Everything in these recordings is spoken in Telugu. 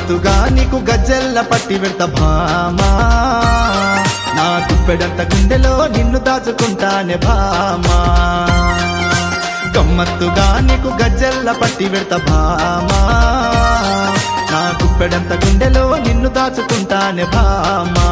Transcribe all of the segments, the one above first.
గమ్మత్తుగా నీకు గజ్జెల్ల పట్టి పెడత భామా నా గుప్పెడంత గుండెలో నిన్ను దాచుకుంటానే భామా గమ్మత్తుగా నీకు గజ్జెల్ల పట్టి పెడత భామా నా గుప్పెడంత గుండెలో నిన్ను దాచుకుంటానే భామా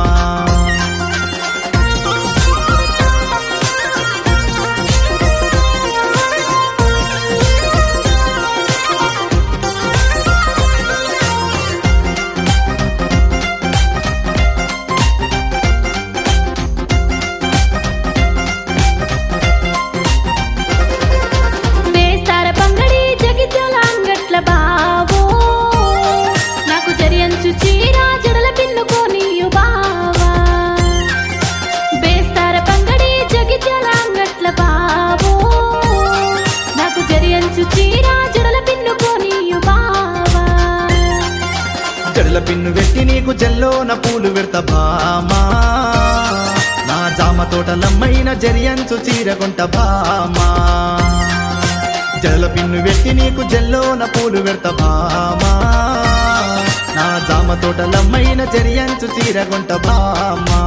వేస్తార పంగడి జగిత్యాల అంగట్ల బావో నాకు జరియంచు చీర జడల పిన్నుకోనియు బావా వేస్తార పంగడి జగిత్యాల అంగట్ల బావో నాకు జరియంచు చీర జడల పిన్నుకోనియు బావా జడల పిన్ను వెట్టి నీకు జల్లోన పూలు పెడత భామా నా జామ తోటలమ్మైన జరియంచు చీరకొంట భామా జడల పిన్ను వెట్టి నీకు జల్లోన పూలు పెడత భామా నా జామ తోటలమ్మైన జరియంచు చీరకొంట భామా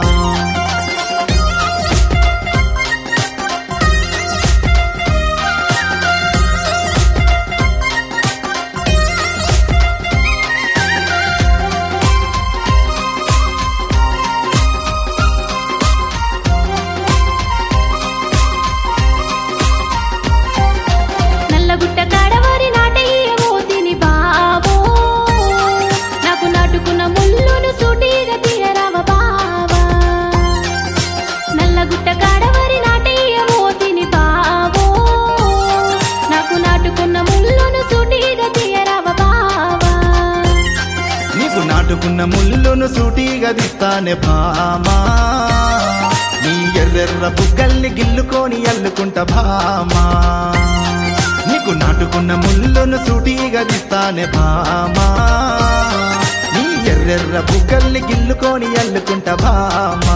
నల్లగుట్ట కాడవారి నాటయ్యేమో తిని బావో నాకు నాటుకున్న ముళ్ళును సూటిగా తీయరావ బావా నల్లగుట్ట కాడవారి నాటయ్యేమో తిని బావో నాకు నాటుకున్న ముళ్ళును సూటిగా తీయరావ బావా నీకు నాటుకున్న ముళ్ళును సూటిగా దిస్తానే భామా నీ ఎర్రెర్ర బుగ్గల్ని గిల్లుకొని అల్లుకుంట భామా నీకు నాటుకున్న ముళ్ళును సూటిగా దిస్తానే భామా నీ ఎర్రెర్ర బుగ్గల్ని గిల్లుకొని అల్లుకుంట భామా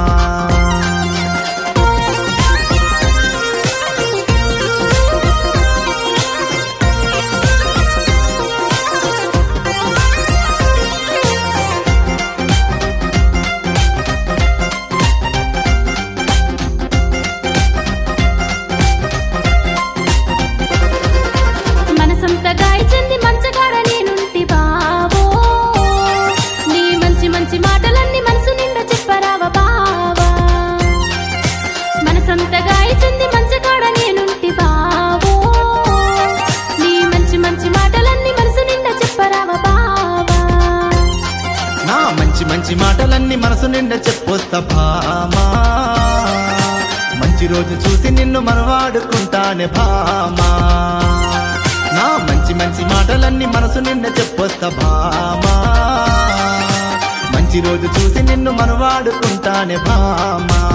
మనసంతా గాయచింది మంచగాడ నేనుంటి బావో నీ మంచి మంచి మాటలన్నీ మనసు నిండా చెప్పరావ బావా మనసంతా గాయచింది మంచగాడ నేనుంటి బావో నీ మంచి మంచి మాటలన్నీ మనసు నిండా చెప్పరావ బావా నా మంచి మంచి మాటలన్నీ మనసు నిండా చెప్పొస్తా భామా మంచి రోజు చూసి నిన్ను మనవాడుకుంటానే భామా నా మంచి మంచి మాటలన్నీ మనసు నిండా చెప్పొస్తా భామా మంచి రోజు చూసి నిన్ను మనవాడుకుంటానే భామా